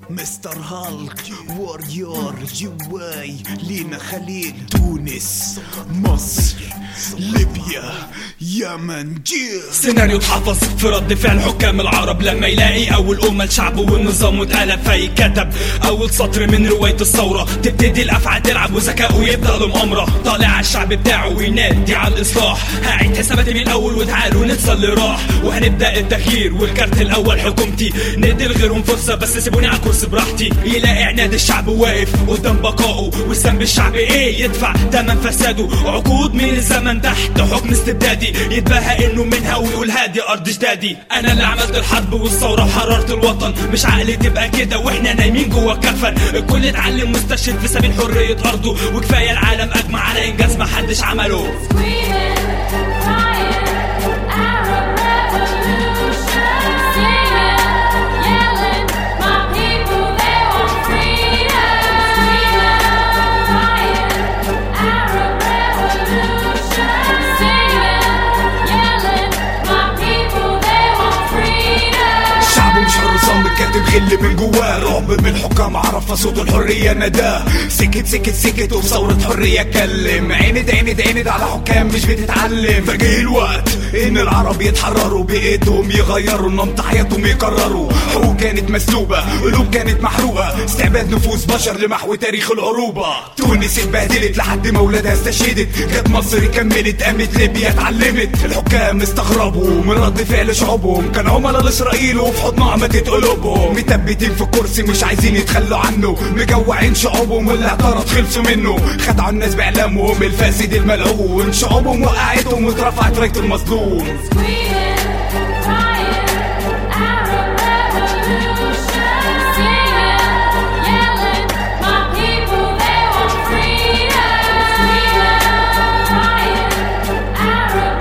مستر هالك واريور جواي لينا خليل تونس مصر ليبيا يمن جير سيناريو اتحفظ في رد فعل حكام العرب لما يلاقي اول امه لشعبه والنظام واتقلب فيكتب اول سطر من روايه الثوره تبتدي الافعى تلعب وذكائه يبدا المؤامره طالع على الشعب بتاعه وينادي على الاصلاح هعيد حساباتي من الاول وتعالوا ننسى اللي راح وهنبدا التغيير والكارت الاول حكومتي ندي لغيرهم فرصه بس سيبوني على الكرسي براحتي يلاقي عناد الشعب واقف قدام بقائه والذنب الشعب ايه يدفع تمن فساده عقود من الزمن تحت حكم استبدادي يتباهى انه منها ويقول هادي ارض جدادي انا اللي عملت الحرب والثوره وحررت الوطن مش عقلي تبقى كده واحنا نايمين جوه الكفن الكل اتعلم مستشهد في سبيل حريه ارضه وكفايه العالم اجمع على انجاز محدش عمله Screaming, crying, Arab revolution. Singing, yelling, my people they want freedom. Screaming, crying, Arab revolution. Singing, yelling, my people they want freedom. شعبه مش حر صامت كاتب غل من جواه رعب من الحكام عرف صوت الحرية نداه سكت سكت سكت وبثورة حرية اتكلم عند عند عند على حكام مش بتتعلم فجه الوقت ان العرب يتحرروا بايدهم يغيروا نمط حياتهم يكرروا حقوق كانت مسلوبة قلوب كانت محروقة استعباد نفوس بشر لمحو تاريخ العروبة تونس اتبهدلت لحد ما ولادها استشهدت جت مصر كملت قامت ليبيا اتعلمت الحكام استغربوا من رد فعل شعوبهم كان عملاء لاسرائيل وفي حضنها ماتت قلوبهم مثبتين في كرسي مش عايزين يتخلوا عنه مجوعين شعوبهم واللي اعترض خلصوا منه خدعوا الناس باعلامهم الفاسد الملعون شعوبهم وقعتهم واترفعت رايه المظلوم Screaming, crying, Arab revolution. Singing, yelling, my people they want freedom. Screaming, crying, Arab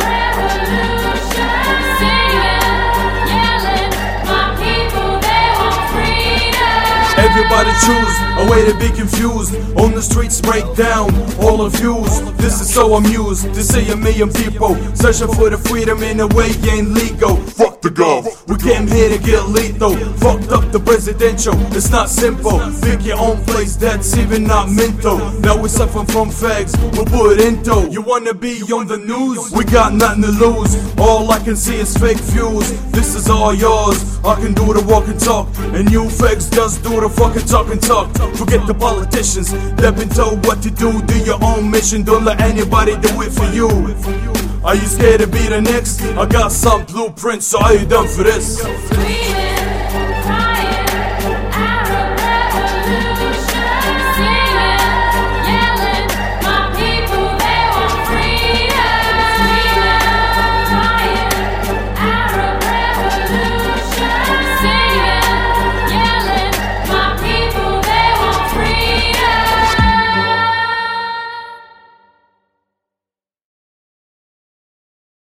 revolution. Singing, yelling, my people they want freedom. Everybody choose a way to be confused. On the streets, break down all of views. This is so amused to see a million people searching for the freedom in a way ain't legal. Fuck the gov. We came here to get lethal. Fucked up the presidential. It's not simple. Pick your own place, that's even not mental. Now we're suffering from fags. We'll put into. You wanna be on the news? We got nothing to lose. All I can see is fake views. This is all yours. I can do the walk and talk, and you fakes just do the fucking talk and talk. Forget the politicians. They've been told what to do. Do your own mission. Don't let anybody do it for you. Are you scared to be the next? I got some blueprints, so are you done for this? Screaming,